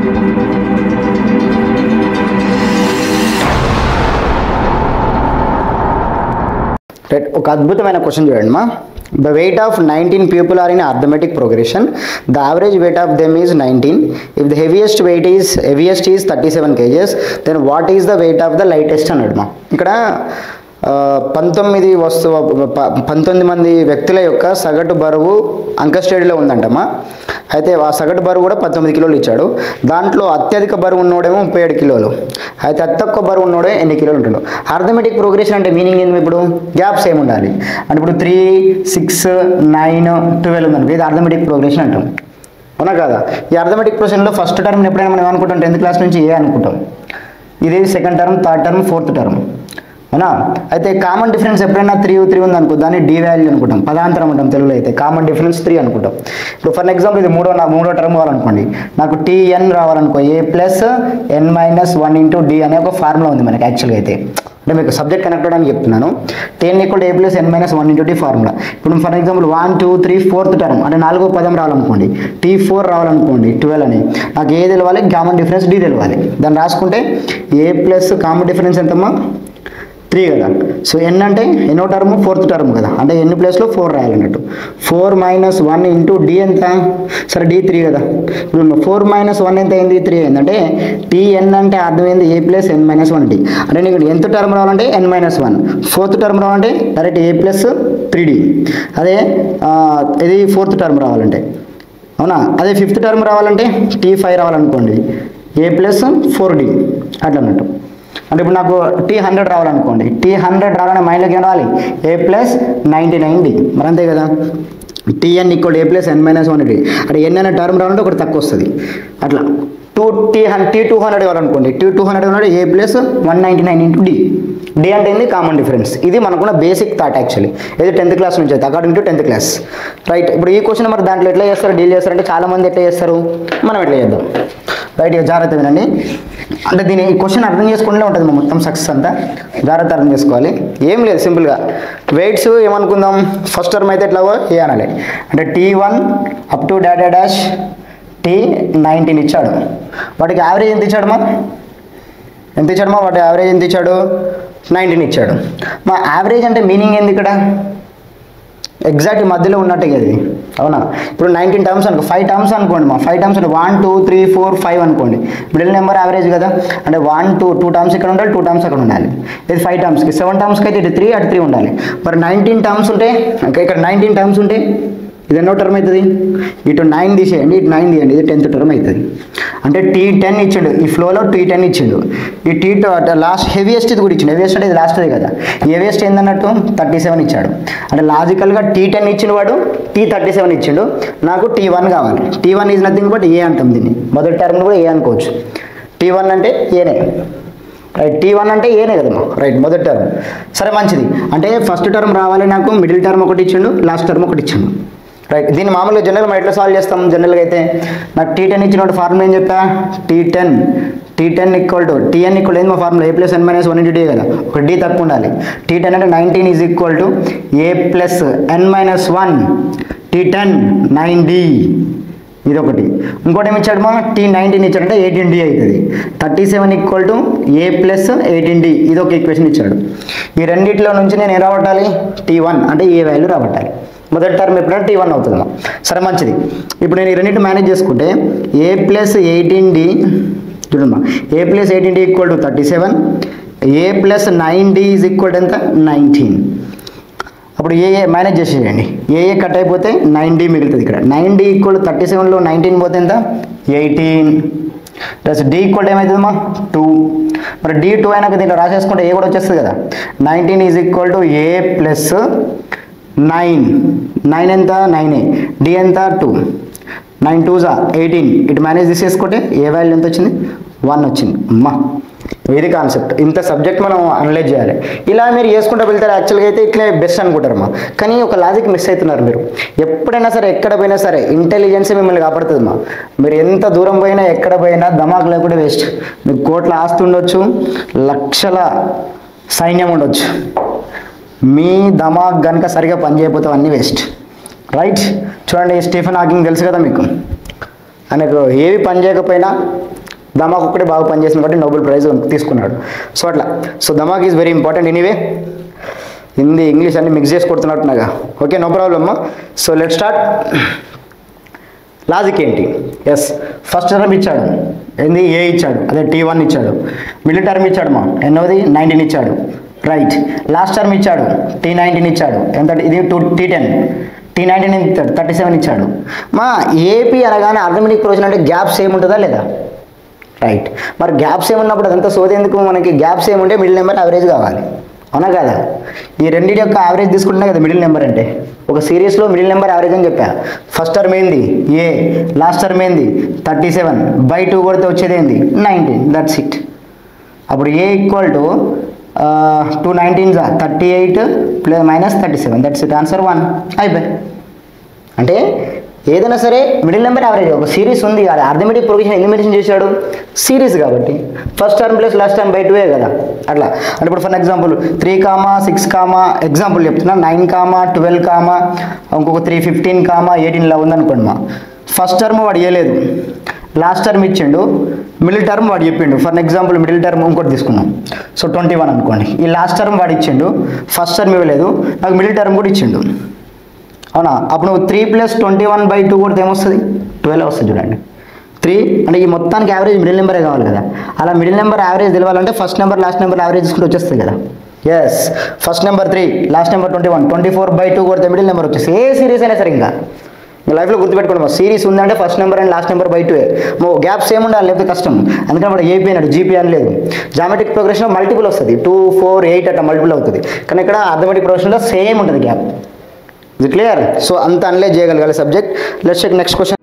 right ఒక అద్భుతమైన question చూడండి మా the weight of nineteen people are in arithmetic progression the average weight of them is nineteen if the heaviest weight is heaviest is thirty seven kgs then what is the weight of the lightest అన్నాడు మా ఇక్కడ ఆ, పంతొమ్మిది వస్తువు ప- పంతొమ్మిది మంది వ్యక్తుల యొక్క సగటు బరువు అంకస్టడీలో ఉందంటమ్మా అయితే ఆ సగటు బరువు కూడా పంతొమ్మిది కిలోలు ఇచ్చాడు దాంట్లో అత్యధిక బరువు ఉన్నోడేమో ముప్పై ఏడు కిలోలు అయితే అతి తక్కువ బరువు ఉన్నోడే ఎన్ని కిలోలు ఉంటాడు అర్థమెటిక్ ప్రోగ్రెషన్ అంటే మీనింగ్ ఏంది ఇప్పుడు గ్యాప్స్ ఏమి ఉండాలి అంటే ఇప్పుడు త్రీ సిక్స్ నైన్ ట్వెల్వ్ ఉందనుకో ఇది అర్థమెటిక్ ప్రోగ్రెషన్ అంటాం అవునా కదా ఈ అర్థమెటిక్ ప్రోగ్రెషన్లో ఫస్ట్ టర్మ్ ఎప్పుడైనా మనం ఏమనుకుంటాం టెన్త్ క్లాస్ నుంచి ఏ అనుకుంటాం ఇది second term third term fourth term అవునా అయితే కామన్ డిఫరెన్స్ ఎప్పుడైనా త్రీ త్రీ ఉంది అనుకో దాన్ని డి వాల్యూ అనుకుంటాం పదాంతరం అంటాం తెలుగులో అయితే కామన్ డిఫరెన్స్ త్రీ అనుకుంటాం ఇప్పుడు ఫర్ ఎగ్జాంపుల్ ఇది మూడో నా మూడో టర్మ్ కావాలనుకోండి నాకు టీఎన్ రావాలనుకో a plus n minus one into d అనే ఒక ఫార్ములా ఉంది మనకి యాక్చువల్గా అయితే అంటే మీకు సబ్జెక్ట్ కనెక్ట్ అవ్వడానికి చెప్తున్నాను ten equal a plus n minus one into t formula ఇప్పుడు for example one two three fourth term అంటే నాలుగో పదం రావాలనుకోండి టీ ఫోర్ రావాలనుకోండి ట్వెల్వ్ అని నాకు ఏ తెలవాలి కామన్ డిఫరెన్స్ డి తెలవాలి దాన్ని రాసుకుంటే ఏ ప్లస్ కామన్ డిఫరెన్స్ ఎంతమ్మా త్రీ కదా సో ఎన్ అంటే ఎన్నో టర్మ్ ఫోర్త్ టర్మ్ కదా అంటే ఎన్ని ప్లేస్లో ఫోర్ రాయాలన్నట్టు four minus one into d ఎంత సరే డి త్రీ కదా ఇప్పుడు ఫోర్ మైనస్ వన్ ఎంత అయింది త్రీ అయింది అంటే టీ ఎన్ అంటే అర్థమైంది a plus n minus one d అంటే నీకు ఎంత టర్మ్ రావాలంటే n minus one fourth term రావాలంటే direct a plus three d అదే ఆ, ఇది ఫోర్త్ టర్మ్ రావాలంటే అవునా అదే ఫిఫ్త్ టర్మ్ రావాలంటే టీ ఫైవ్ రావాలనుకోండి ఏ ప్లస్ ఫోర్ డి అట్లా అన్నట్టు అంటే ఇప్పుడు నాకు టీ హండ్రెడ్ రావాలనుకోండి టీ హండ్రెడ్ రావాలని మైండ్లోకి ఏం రావాలి a plus ninety nine d మరి అంతే కదా t n equal a plus n minus one d అంటే ఎన్ అనే టర్మ్ రావాలంటే ఒకటి తక్కువ వస్తుంది అట్లా టూ టీ హన్ టీ టూ హండ్రెడ్ ఇవ్వాలనుకోండి టీ టూ హండ్రెడ్ ఉన్నాడు a plus one ninety nine into d d అంటే ఏంది కామన్ డిఫరెన్స్ ఇది మనకున్న బేసిక్ థాట్ యాక్చువల్లీ ఇది టెన్త్ క్లాస్ నుంచి అయితే according to tenth class right ఇప్పుడు ఈ క్వశ్చన్ మరి దాంట్లో ఎట్లా చేస్తారు డీల్ చేస్తారంటే చాలా మంది ఎట్లా చేస్తారు మనం ఎట్లా చేద్దాం రైట్ ఇక జాగ్రత్త వినండి అంటే దీని ఈ క్వశ్చన్ అర్థం చేసుకుంటే ఉంటుంది మా మొత్తం సక్సెస్ అంతా జాగ్రత్త అర్థం చేసుకోవాలి ఏం లేదు సింపుల్గా వెయిట్స్ ఏమనుకుందాం ఫస్ట్ టర్మ్ అయితే ఎట్లా ఏ అనాలి అంటే t one up to data dash t nineteen ఇచ్చాడు వాటికి యావరేజ్ ఎంత ఇచ్చాడు మా ఎంత ఇచ్చాడు మా వాటి యావరేజ్ ఎంత ఇచ్చాడు నైన్టీన్ ఇచ్చాడు మా యావరేజ్ అంటే మీనింగ్ ఏంది ఇక్కడ ఎగ్జాక్ట్ మధ్యలో ఉన్నట్టే కదా ఇది అవునా ఇప్పుడు నైన్టీన్ టర్మ్స్ అనుకో ఫైవ్ టర్మ్స్ అనుకోండి మా ఫైవ్ టర్మ్స్ అంటే one two three four five అనుకోండి మిడిల్ నెంబర్ యావరేజ్ కదా అంటే వన్ టూ టూ టర్మ్స్ ఇక్కడ ఉండాలి టూ టర్మ్స్ అక్కడ ఉండాలి ఇది ఫైవ్ టర్మ్స్కి సెవెన్ టర్మ్స్కి అయితే ఇటు త్రీ అటు త్రీ ఉండాలి మరి నైన్టీన్ టర్మ్స్ ఉంటే ఇంకా ఇక్కడ నైన్టీన్ టర్మ్స్ ఉంటే ఇది ఎన్నో టర్మ్ అవుతుంది ఇటు నైన్ తీసేయండి ఇటు నైన్ తీయండి ఇది టెన్త్ టర్మ్ అవుతుంది అంటే టీ టెన్ ఇచ్చిండు ఈ ఫ్లోలో టీ టెన్ ఇచ్చిండు ఈ టీ లాస్ట్ హెవియెస్ట్ ఇది కూడా ఇచ్చిండు హెవియెస్ట్ అంటే ఇది లాస్ట్ కదా హెవియెస్ట్ ఏందన్నట్టు థర్టీ సెవెన్ ఇచ్చాడు అంటే లాజికల్గా టీ టెన్ ఇచ్చిన వాడు టీ థర్టీ సెవెన్ ఇచ్చిండు నాకు టీ వన్ కావాలి t one is nothing but a అంటాం దీన్ని మొదటి టర్మ్ కూడా ఏ అనుకోవచ్చు టీ వన్ అంటే ఏనే రైట్ టీ వన్ అంటే ఏనే కదమ్మా రైట్ మొదటి టర్మ్ సరే మంచిది అంటే ఫస్ట్ టర్మ్ రావాలి నాకు మిడిల్ టర్మ్ ఒకటి ఇచ్చిండు లాస్ట్ టర్మ్ ఒకటి ఇచ్చిండు రైట్ దీన్ని మామూలుగా జనరల్ మనం ఎట్లా సాల్వ్ చేస్తాం జనరల్గా అయితే నాకు టీ టెన్ ఇచ్చిన ఫార్ములా ఏం చెప్పా t ten t ten equal to t n equal ఏంది మా formula a plus n minus one into d కదా ఒక డి తక్కువ ఉండాలి టీ టెన్ అంటే nineteen is equal to a plus n minus one t ten nine d ఇది ఒకటి ఇంకోటి ఏమి ఇచ్చాడు మా టీ నైన్టీన్ ఇచ్చాడంటే ఎయిటీన్ డి అవుతుంది thirty seven equal to a plus eighteen d ఇది ఒక ఈక్వేషన్ ఇచ్చాడు ఈ రెండిట్లో నుంచి నేను ఏం రాబట్టాలి టీ వన్ అంటే ఏ వాల్యూ రాబట్టాలి మొదటి టర్మ్ ఎప్పుడైనా టీ వన్ అవుతుందమ్మా సరే మంచిది ఇప్పుడు నేను ఈ రెండింటి మేనేజ్ చేసుకుంటే ఏ ప్లస్ ఎయిటీన్ డి చూడమ్మా a plus eighteen d equal to thirty seven a plus nine d is equal ఎంత నైన్టీన్ అప్పుడు ఏ ఏ మేనేజ్ చేసేయండి ఏ ఏ కట్ అయిపోతే నైన్ డి మిగులుతుంది ఇక్కడ నైన్ డి ఈక్వల్ థర్టీ సెవెన్లో nineteen పోతే ఎంత ఎయిటీన్ ప్లస్ డి ఈక్వల్ ఏమవుతుందమ్మా టూ మరి డి టూ అయినాక దీంట్లో రాసేసుకుంటే ఏ కూడా వచ్చేస్తుంది కదా nineteen is equal to a plus nine nine ఎంత నైనే డి ఎంత టూ నైన్ టూ జా ఎయిటీన్ ఇటు మేనేజ్ తీసేసుకుంటే ఏ వాల్యూ ఎంత వచ్చింది వన్ వచ్చింది అమ్మా ఇది కాన్సెప్ట్ ఇంత సబ్జెక్ట్ మనం అనలైజ్ చేయాలి ఇలా మీరు చేసుకుంటూ వెళ్తారు యాక్చువల్గా అయితే ఇట్లే బెస్ట్ అనుకుంటారమ్మా కానీ ఒక లాజిక్ మిస్ అవుతున్నారు మీరు ఎప్పుడైనా సరే ఎక్కడ పోయినా సరే ఇంటెలిజెన్స్ మిమ్మల్ని కాపాడుతుందమ్మా మీరు ఎంత దూరం పోయినా ఎక్కడ పోయినా ధమాక్ లేకుండా వేస్ట్ మీకు కోట్ల ఆస్తి ఉండొచ్చు లక్షల సైన్యం ఉండొచ్చు మీ ధమాక్ కనుక సరిగా పనిచేయకపోతే అన్నీ వేస్ట్ రైట్ చూడండి స్టీఫెన్ హాకింగ్ తెలుసు కదా మీకు ఆయనకు ఏవి పని చేయకపోయినా ధమాక్ ఒక్కటే బాగా పనిచేసింది కాబట్టి నోబెల్ ప్రైజ్ తీసుకున్నాడు సో అట్లా సో ధమాక్ is very important anyway Hindi English అన్ని మిక్స్ చేసి కొడుతున్నట్టున్నాగా ఓకే నో ప్రాబ్లమ్ అమ్మా సో లెట్ స్టార్ట్ లాజిక్ ఏంటి ఎస్ ఫస్ట్ టర్మ్ ఇచ్చాడు ఏంది ఏ ఇచ్చాడు అదే టీ వన్ ఇచ్చాడు మిడిల్ టర్మ్ ఇచ్చాడు మా ఎన్నోది నైన్టీన్ ఇచ్చాడు రైట్ లాస్ట్ టర్మ్ ఇచ్చాడు టీ నైన్టీన్ ఇచ్చాడు ఎంత ఇది two t ten t nineteen ఇచ్చాడు థర్టీ సెవెన్ ఇచ్చాడు మా ఏపీ అనగానే అర్థమెటిక్ ప్రొవిజన్ అంటే గ్యాప్స్ ఏముంటుందా లేదా రైట్ మరి గ్యాప్స్ ఏమున్నప్పుడు అదంతా సోదేందుకు మనకి గ్యాప్స్ ఏముంటే మిడిల్ నెంబర్ యావరేజ్ కావాలి అవునా కదా ఈ రెండింటి యొక్క యావరేజ్ తీసుకుంటున్నా కదా మిడిల్ నెంబర్ అంటే ఒక సిరీస్లో మిడిల్ నెంబర్ యావరేజ్ అని చెప్పా ఫస్ట్ టర్మ్ ఏంది ఏ లాస్ట్ టర్మ్ ఏంది థర్టీ సెవెన్ బై టూ కొడితే వచ్చేది ఏంది నైన్టీన్ దట్స్ ఇట్ అప్పుడు a equal to two nineteen thirty eight plus minus thirty seven that's it answer one అయిపోయి అంటే ఏదైనా సరే మిడిల్ నెంబర్ యావరేజ్ ఒక సిరీస్ ఉంది అది అర్థమెటిక్ ప్రొవిజన్ ఎందుకు మెన్షన్ చేశాడు సిరీస్ కాబట్టి first term plus last term by టూవే కదా అట్లా అంటే ఇప్పుడు for example three comma six comma example చెప్తున్నా నైన్ కామా ట్వెల్వ్ కామా ఇంకొక త్రీ ఫిఫ్టీన్ కామా ఎయిటీన్లో ఉందనుకోండి మా ఫస్ట్ టర్మ్ వాడు ఇవ్వలేదు లాస్ట్ టర్మ్ ఇచ్చిండు మిడిల్ టర్మ్ వాడు చెప్పిండు ఫర్ ఎగ్జాంపుల్ మిడిల్ టర్మ్ ఇంకోటి తీసుకున్నాం సో ట్వంటీ వన్ అనుకోండి ఈ లాస్ట్ టర్మ్ వాడు ఇచ్చిండు ఫస్ట్ టర్మ్ ఇవ్వలేదు నాకు మిడిల్ టర్మ్ కూడా ఇచ్చిండు అవునా అప్పుడు నువ్వు three plus twenty one by two కొడితే ఏమొస్తుంది ట్వెల్వ్ వస్తుంది చూడండి త్రీ అంటే ఈ మొత్తానికి యావరేజ్ మిడిల్ నెంబరే కావాలి కదా అలా మిడిల్ నెంబర్ యావరేజ్ తెలియాలంటే first number last number average తీసుకుంటే వచ్చేస్తుంది కదా yes first number three last number twenty one twenty four by two కొడితే మిడిల్ నెంబర్ వచ్చేసి ఏ సిరీస్ అయినా సరే ఇంకా మీ లైఫ్లో గుర్తుపెట్టుకోండి మా సిరీస్ ఉందంటే first number and last number by two మో గ్యాప్స్ ఏమి ఉండాలి లేకపోతే కష్టం అందుకని వాడు ఏపీ అన్నాడు జీపీ అని లేదు జామెట్రిక్ ప్రోగ్రెషన్ మల్టిపుల్ వస్తుంది టూ ఫోర్ ఎయిట్ అట్లా మల్టిపుల్ అవుతుంది కానీ ఇక్కడ అర్థమెటిక్ ప్రోగ్రెషన్లో సేమ్ ఉంటుంది గ్యాప్ ఇది క్లియర్ సో అంత అనలైజ్ చేయగలగాలి subject let's check next question